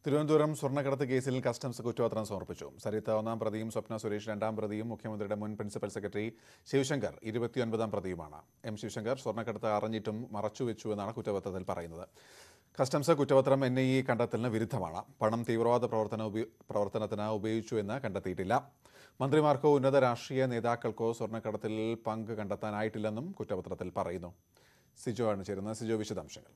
തിരുവനന്തപുരം സ്വർണ്ണക്കടത്ത് കേസിൽ കസ്റ്റംസ് കുറ്റപത്രം സമർപ്പിച്ചു സരിത്ത ഒന്നാം പ്രതിയും സ്വപ്ന സുരേഷ് രണ്ടാം പ്രതിയും മുഖ്യമന്ത്രിയുടെ മുൻ പ്രിൻസിപ്പൽ സെക്രട്ടറി ശിവശങ്കർ ഇരുപത്തിയൊൻപതാം പ്രതിയുമാണ് എം ശിവശങ്കർ സ്വർണ്ണക്കടത്ത് അറിഞ്ഞിട്ടും മറച്ചുവെച്ചു എന്നാണ് കുറ്റപത്രത്തിൽ പറയുന്നത് കസ്റ്റംസ് കുറ്റപത്രം എൻ ഐ എ കണ്ടെത്തലിന് വിരുദ്ധമാണ് പണം തീവ്രവാദ പ്രവർത്തന ഉപയോ- പ്രവർത്തനത്തിന് ഉപയോഗിച്ചു എന്ന് കണ്ടെത്തിയിട്ടില്ല മന്ത്രിമാർക്കോ ഉന്നത രാഷ്ട്രീയ നേതാക്കൾക്കോ സ്വർണ്ണക്കടത്തിൽ പങ്ക് കണ്ടെത്താനായിട്ടില്ലെന്നും കുറ്റപത്രത്തിൽ പറയുന്നു സിജോ ആണ് ചേരുന്നത് സിജോ വിശദാംശങ്ങൾ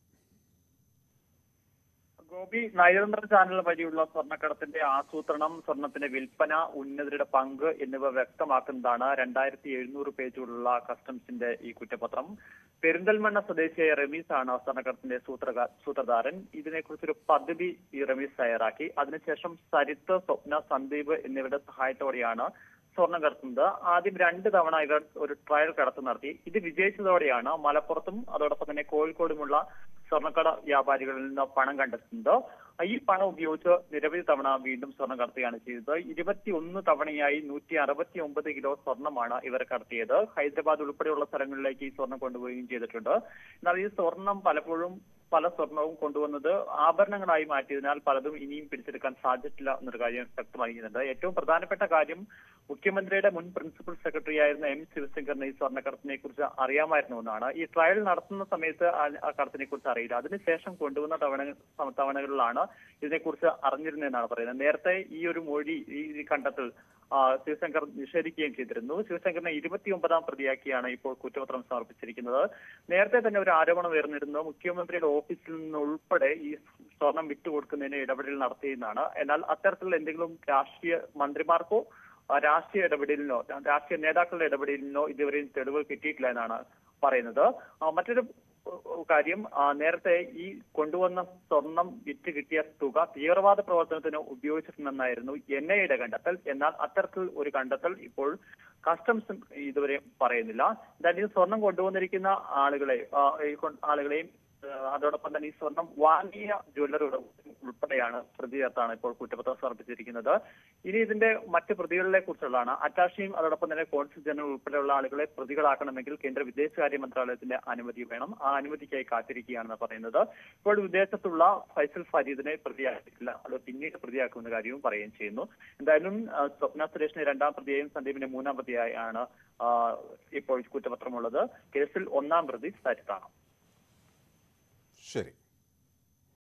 ഗോപി നയതന്ത്ര ചാനൽ വഴിയുള്ള സ്വർണ്ണക്കടത്തിന്റെ ആസൂത്രണം സ്വർണത്തിന്റെ വിൽപ്പന ഉന്നതരുടെ പങ്ക് എന്നിവ വ്യക്തമാക്കുന്നതാണ് രണ്ടായിരത്തി എഴുന്നൂറ് പേജുകളുള്ള കസ്റ്റംസിന്റെ ഈ കുറ്റപത്രം പെരിന്തൽമണ്ണ സ്വദേശിയായ റമീസ് ആണ് സ്വർണ്ണക്കടത്തിന്റെ സൂത്രകാ സൂത്രധാരൻ ഇതിനെക്കുറിച്ചൊരു പദ്ധതി ഈ റമീസ് തയ്യാറാക്കി അതിനുശേഷം സരിത്ത് സ്വപ്ന സന്ദീപ് എന്നിവരുടെ സഹായത്തോടെയാണ് സ്വർണം കടത്തുന്നത് ആദ്യം രണ്ട് തവണ ഇവർ ഒരു ട്രയൽ കടത്ത് നടത്തി ഇത് വിജയിച്ചതോടെയാണ് മലപ്പുറത്തും അതോടൊപ്പം തന്നെ കോഴിക്കോടുമുള്ള സ്വർണ്ണക്കട വ്യാപാരികളിൽ നിന്ന് പണം കണ്ടെത്തുന്നത് ഈ പണം ഉപയോഗിച്ച് നിരവധി തവണ വീണ്ടും സ്വർണം കടത്തുകയാണ് ചെയ്തത് ഇരുപത്തിയൊന്ന് തവണയായി നൂറ്റി അറുപത്തി ഒമ്പത് കിലോ സ്വർണമാണ് ഇവർ കടത്തിയത് ഹൈദരാബാദ് ഉൾപ്പെടെയുള്ള സ്ഥലങ്ങളിലേക്ക് ഈ സ്വർണം കൊണ്ടുപോവുകയും ചെയ്തിട്ടുണ്ട് എന്നാൽ ഈ സ്വർണം പലപ്പോഴും പല സ്വർണവും കൊണ്ടുവന്നത് ആഭരണങ്ങളായി മാറ്റിയതിനാൽ പലതും ഇനിയും പിടിച്ചെടുക്കാൻ സാധിച്ചിട്ടില്ല എന്നൊരു കാര്യം വ്യക്തമാക്കുന്നുണ്ട് ഏറ്റവും പ്രധാനപ്പെട്ട കാര്യം മുഖ്യമന്ത്രിയുടെ മുൻ പ്രിൻസിപ്പൽ സെക്രട്ടറി ആയിരുന്ന എം ശിവശങ്കറിന് ഈ സ്വർണ്ണക്കടത്തിനെ കുറിച്ച് അറിയാമായിരുന്നു എന്നാണ് ഈ ട്രയൽ നടത്തുന്ന സമയത്ത് ആ- ആ കടത്തിനെ കുറിച്ച് അറിയില്ല അതിനുശേഷം കൊണ്ടുവന്ന തവണ തവണകളിലാണ് ഇതിനെക്കുറിച്ച് അറിഞ്ഞിരുന്നതെന്നാണ് പറയുന്നത് നേരത്തെ ഈ ഒരു മൊഴി ഈ ഈ കണ്ടെത്തൽ ആ, ശിവശങ്കർ നിഷേധിക്കുകയും ചെയ്തിരുന്നു ശിവശങ്കറിനെ ഇരുപത്തിയൊമ്പതാം പ്രതിയാക്കിയാണ് ഇപ്പോൾ കുറ്റപത്രം സമർപ്പിച്ചിരിക്കുന്നത് നേരത്തെ തന്നെ ഒരു ആരോപണം ഉയർന്നിരുന്നു മുഖ്യമന്ത്രിയുടെ ഓഫീസിൽ നിന്ന് ഉൾപ്പെടെ ഈ സ്വർണം വിട്ടുകൊടുക്കുന്നതിന് ഇടപെടൽ നടത്തിയെന്നാണ് എന്നാൽ അത്തരത്തിലുള്ള എന്തെങ്കിലും രാഷ്ട്രീയ മന്ത്രിമാർക്കോ ആ, രാഷ്ട്രീയ ഇടപെടലിനോ രാഷ്ട്രീയ നേതാക്കളുടെ ഇടപെടലിനോ ഇതുവരെയും തെളിവ് കിട്ടിയിട്ടില്ല എന്നാണ് പറയുന്നത് ആ, മറ്റൊരു ഉ- കാര്യം ആ, നേരത്തെ ഈ കൊണ്ടുവന്ന സ്വർണം വിറ്റ് കിട്ടിയ തുക തീവ്രവാദ പ്രവർത്തനത്തിന് ഉപയോഗിച്ചിട്ടുണ്ടെന്നായിരുന്നു എൻ ഐയുടെ കണ്ടെത്തൽ എന്നാൽ അത്തരത്തിൽ ഒരു കണ്ടെത്തൽ ഇപ്പോൾ കസ്റ്റംസ് ഇതുവരെ പറയുന്നില്ല എന്തായാലും ഈ സ്വർണം കൊണ്ടുവന്നിരിക്കുന്ന ആളുകളെ ആ, ഈ കൊ- ആളുകളെയും ആ, അതോടൊപ്പം തന്നെ ഈ സ്വർണം വാങ്ങിയ ജ്വല്ലറി ഉൾപ്പെടെയാണ് പ്രതി ചേർത്താണ് ഇപ്പോൾ കുറ്റപത്രം സമർപ്പിച്ചിരിക്കുന്നത് ഇനി ഇതിന്റെ മറ്റ് പ്രതികളിലെ കുറിച്ചുള്ളതാണ് അറ്റാഷിയും അതോടൊപ്പം തന്നെ കോൺസുൽ ജനറൽ ഉൾപ്പെടെയുള്ള ആളുകളെ പ്രതികളാക്കണമെങ്കിൽ കേന്ദ്ര വിദേശകാര്യ മന്ത്രാലയത്തിന്റെ അനുമതി വേണം ആ അനുമതിക്കായി കാത്തിരിക്കുകയാണെന്ന് പറയുന്നത് ഇപ്പോൾ വിദേശത്തുള്ള ഫൈസൽ ഫരീദിനെ പ്രതിയാക്കിയിട്ടില്ല അത് പിന്നീട് പ്രതിയാക്കുന്ന കാര്യവും പറയുകയും ചെയ്യുന്നു എന്തായാലും ആ, സ്വപ്ന സുരേഷിനെ രണ്ടാം പ്രതിയെയും സന്ദീപിനെ മൂന്നാം പ്രതിയായാണ് ആ, ഇപ്പോൾ കുറ്റപത്രമുള്ളത് കേസിൽ ഒന്നാം പ്രതി സരിത്താണ് ശരി